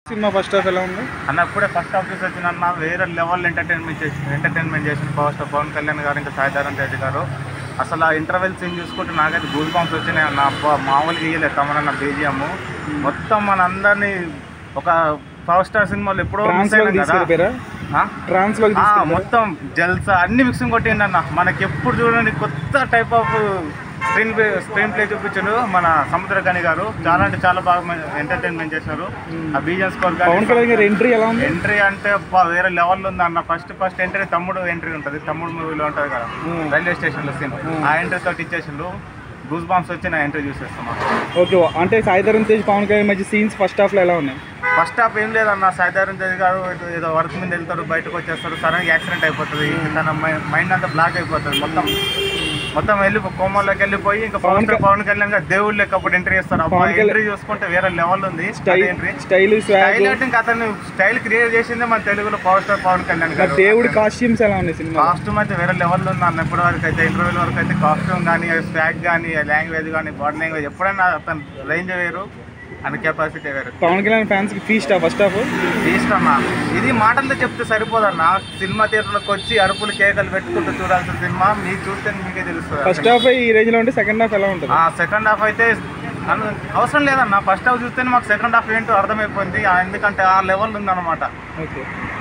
Cinema first half ఎలా ఉంది అన్న ఇప్పుడే ఫస్ట్ హాఫ్ చూసి వచ్చిన అన్న వేరే లెవెల్ ఎంటర్టైన్మెంట్ చేసి ఎంటర్టైన్మెంట్ చేసిన పవర్ స్టార్ పవన్ కళ్యాణ్ గారు ఇంకా సాయిధారం తేజ్ గారు అసలు ఆ ఇంటర్వెల్ సీన్ చూసుకుంటే నాకైతే గూస్ బాంబ్స్ వచ్చినాయి అన్న అబ్బా, మామూలుగా ఇయ్యలేదు తమనన్న బీజిఎం మొత్తం మన అందరినీ ఒక పవర్ స్టార్ సినిమాలు ఎప్పుడో ట్రాన్స్ మిస్ లోకి అయినాం కదా తీసుకెళ్ళిపోయారా ఆ? ట్రాన్స్ లోకి ఆ, తీసుకెళ్ళిపోయారా? మొత్తం జల్సా అన్ని మిక్సింగ్ కొట్టిండి అన్న మనకి ఎప్పుడు చూడండి కొత్త type of screenplay screenplay చూపించారు మన సముద్రకని గారు చాలా అంటే చాలా బాగా ఎంటర్టైన్మెంట్ చేశారు ఆ బీజన్ స్కోర్ పవన్ కళ్యాణ్ గారి ఎంట్రీ ఎలా ఉంది ఎంట్రీ అంటే అబ్బా వేరే లెవెల్ ఉంది అన్న first first entry Thammudu entry ఉంటుంది తమ్ముడు మూవీలో ఉంటుంది కదా Hmm. రైల్వే స్టేషన్లో సీన్ Hmm. ఆ ఎంట్రీ తోటి ఇచ్చేసిండు గూస్ బాంబ్స్ వచ్చి నా ఎంట్రీ చూసేస్తాం ఓకే అంటే సాయిధరం తేజ్ పవన్ కళ్యాణ్ మధ్య సీన్స్ ఫస్ట్ హాఫ్ లో ఎలా ఉన్నాయి ఫస్ట్ హాఫ్ ఏం లేదన్న సాయిధారం తేజ్ గారు ఏదో- ఏదో వర్క్ మీద వెళ్తారు బయటకు వచ్చేస్తారు సడన్ యాక్సిడెంట్ అయిపోతుంది తన మైండ్ అంతా బ్లాక్ అయిపోతుంది మొత్తం మొత్తం వెళ్ళి కోమల్లోకి వెళ్ళిపోయి ఇంకా పవన్ పవన్ క- పవన్ కళ్యాణ్ గారు దేవుళ్ళు లెక్క అప్పుడు ఎంట్రీ చేస్తారు అబ్బా పవన్ కళ్యాణ్- ఎంట్రీ చూసుకుంటే వేరే లెవెల్ ఉంది style entry style swag style అంటే ఇంకా అతను స్టైల్ క్రియేట్ చేసిందే మన తెలుగులో పవర్ స్టార్ పవన్ కళ్యాణ్ గారు దేవుడి కాస్ట్యూమ్స్ ఎలా ఉన్నాయి సినిమా కాస్ట్యూమ్ అయితే వేరే లెవెల్లో ఉంది అన్న ఇప్పటి వరకు అయితే ఇంటర్వ్యూల వరకు అయితే కాస్ట్యూమ్ కానీ స్వాగ్ కానీ లాంగ్వేజ్ కానీ బాడీ లాంగ్వేజ్ ఎప్పుడైనా అతను రేంజ్ వేరు అని కెపాసిటీ వేరు పవన్ కళ్యాణ్ ఫ్యాన్స్ కి ఫీస్ట్ ఫస్ట్ హాఫ్ ఇష్టమా ఇది మాటల్లో చెప్తే సరిపోదన్న సినిమా థియేటర్లోకి వచ్చి అరుపులు కేకలు పెట్టుకుంటూ చూడాల్సిన సినిమా మీకు చూస్తే మీకే తెలుస్తుంది ఫస్ట్ హాఫ్ ఈ రేంజ్ లో ఉంటే సెకండ్ హాఫ్ ఎలా ఉంటుంది సెకండ్ హాఫ్ అయితే అను- అవసరం లేదన్న ఫస్ట్ హాఫ్ చూస్తేనే మాకు సెకండ్ హాఫ్ ఏంటో అర్థమైపోయింది ఆ ఎందుకంటే ఆ లెవెల్ ఉందన్నమాట ఓకే